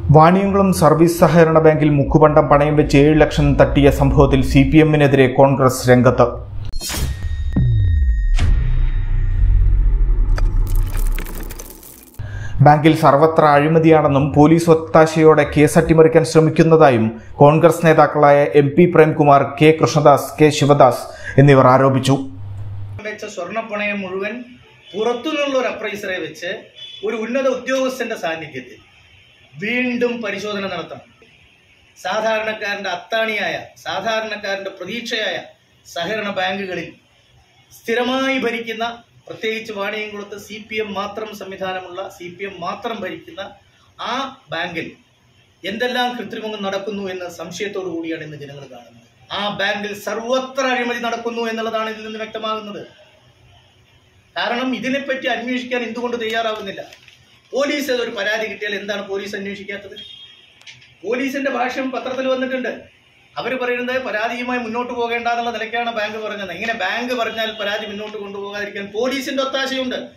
Vaniyamkulam service സഹകരണ ബാങ്കിൽ മുക്കുപണ്ടം പണയം വെച്ച് ഏഴ് ലക്ഷം തട്ടിയ സംഭവത്തിൽ സി പി എമ്മിനെതിരെ കോൺഗ്രസ് രംഗത്ത് ബാങ്കിൽ സർവത്ര അഴിമതിയാണെന്നും പോലീസ് ഒത്താശയോടെ കേസ് അട്ടിമറിക്കാൻ ശ്രമിക്കുന്നതായും കോൺഗ്രസ് നേതാക്കളായ M P Premkumar K Krishnadas K Sivadas എന്നിവർ ആരോപിച്ചു വെച്ച സ്വർണ്ണപ്പണയം മുഴുവൻ പുറത്തുനിന്നുള്ള ഒരു അപ്രൈസറെ വെച്ച് ഒരു ഉന്നത ഉദ്യോഗസ്ഥന്റെ സാന്നിധ്യത്തിൽ വീണ്ടും പരിശോധന നടത്തണം സാധാരണക്കാരന്റെ അത്താണിയായ സാധാരണക്കാരന്റെ പ്രതീക്ഷയായ സഹകരണ ബാങ്കുകളിൽ സ്ഥിരമായി ഭരിക്കുന്ന പ്രത്യേകിച്ച് വാണിയംകുളത്ത് സി പി എം മാത്രം സംവിധാനമുള്ള സി പി എം മാത്രം ഭരിക്കുന്ന ആ ബാങ്കിൽ എന്തെല്ലാം കൃത്രിമങ്ങൾ നടക്കുന്നു എന്ന് സംശയത്തോടു കൂടിയാണ് ഇന്ന് ജനങ്ങൾ കാണുന്നത് ആ ബാങ്കിൽ സർവത്ര അഴിമതി നടക്കുന്നു എന്നുള്ളതാണ് ഇതിൽ നിന്ന് വ്യക്തമാകുന്നത് കാരണം ഇതിനെപ്പറ്റി അന്വേഷിക്കാൻ എന്തുകൊണ്ട് തയ്യാറാവുന്നില്ല പോലീസ് ഒരു പരാതി കിട്ടിയാൽ എന്താണ് പോലീസ് അന്വേഷിക്കാത്തത് പോലീസിന്റെ ഭാഷ്യം പത്രത്തിൽ വന്നിട്ടുണ്ട് അവർ പറയുന്നത് പരാതിയുമായി മുന്നോട്ട് പോകേണ്ട എന്നുള്ള നിലയ്ക്കാണ് ബാങ്ക് പറഞ്ഞത് ഇങ്ങനെ ബാങ്ക് പറഞ്ഞാൽ പരാതി മുന്നോട്ട് കൊണ്ടുപോകാതിരിക്കാൻ പോലീസിന്റെ ഒത്താശയുണ്ട്